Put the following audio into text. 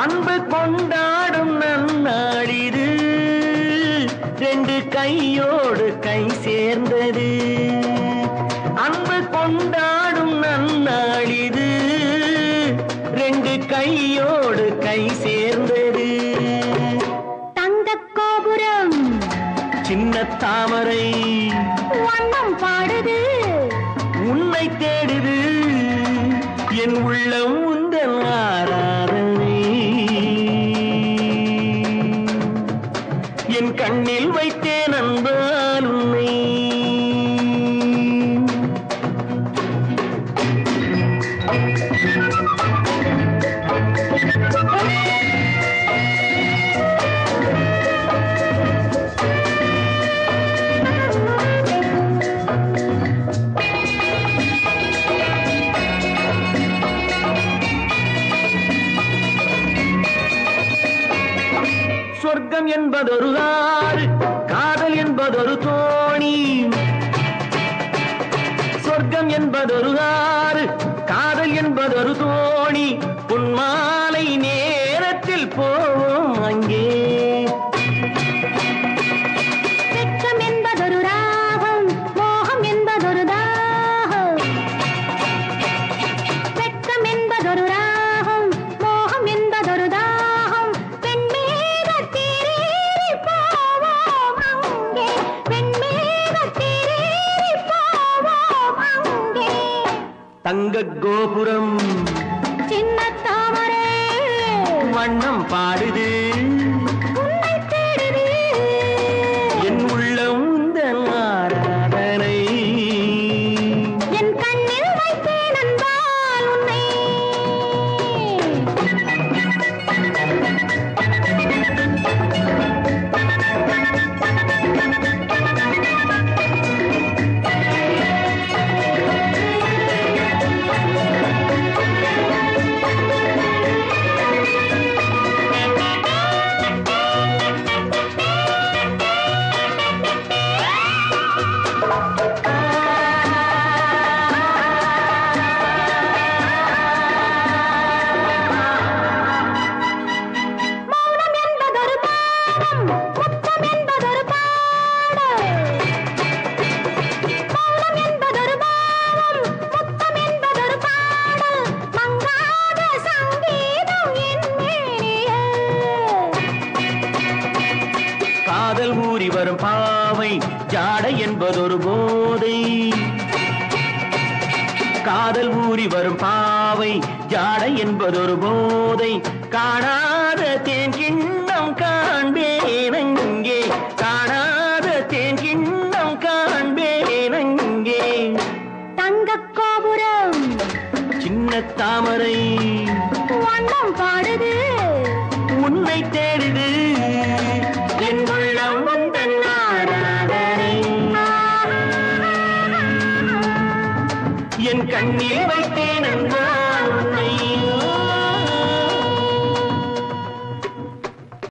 அன்பு கொண்டாடும் நன்னாளிது ரெண்டு கையோடு கை சேர்ந்தது அன்பு கொண்டாடும் நன்னாளிது ரெண்டு கையோடு கை சேர்ந்தது தங்க கோபுரம் சின்ன தாமரை வண்ணம் பாடுது உன்னை தேடுது என் உள்ளம் உந்தன் ஆராதனை என் கண்ணில் வைத்தேன் அன்பால் உன்னை சொர்க்கம் என்பதொரு ஆறு காதல் என்பதொரு தோணி சொர்க்கம் என்பதொரு ஆறு காதல் என்பதொரு தோணி பொன்மாலை நேரத்தில் போவோம் அங்கே வெட்கம் என்பதொரு ராகம் மோகம் என்பதொரு தாகம் வெட்கம் என்பதொரு ராகம் மோகம் என்பதொரு தாகம் வெண்மேகத்தேரேறி போவோம் அங்கே வெண்மேகத்தேரேறி போவோம் அங்கே தங்க கோபுரம் சின்ன தாமரை வண்ணம் பாடுது உன்னை தேடுது என் உள்ளம் உந்தன் ஆராதனை என் கண்ணில் வைத்தேன் அன்பால் உன்னை மௌனம் என்பதொரு பாடம் முத்தம் என்பதொரு பாடல் மௌனம் என்பதொரு பாவம் முத்தம் என்பதொரு பாடல் மங்காத சங்கீதம் என் மேனியே காதல் ஊறி வரும் பாவை ஜாடை என்பதொரு போதை காதல் ஊறி வரும் பாவை ஜாடை என்பதொரு போதை காணாத தேன் கிண்ணம் காண்பேனங்கே காணாத தேன் கிண்ணம் காண்பேனங்கே தங்கக் கோபுரம் சின்ன தாமரை வண்ணம் பாடுது உன்னை தேடுது என் உள்ளம் வந்தன் ஆராதனை என் கண்ணில் வைத்தேன் என்றால் உன்னை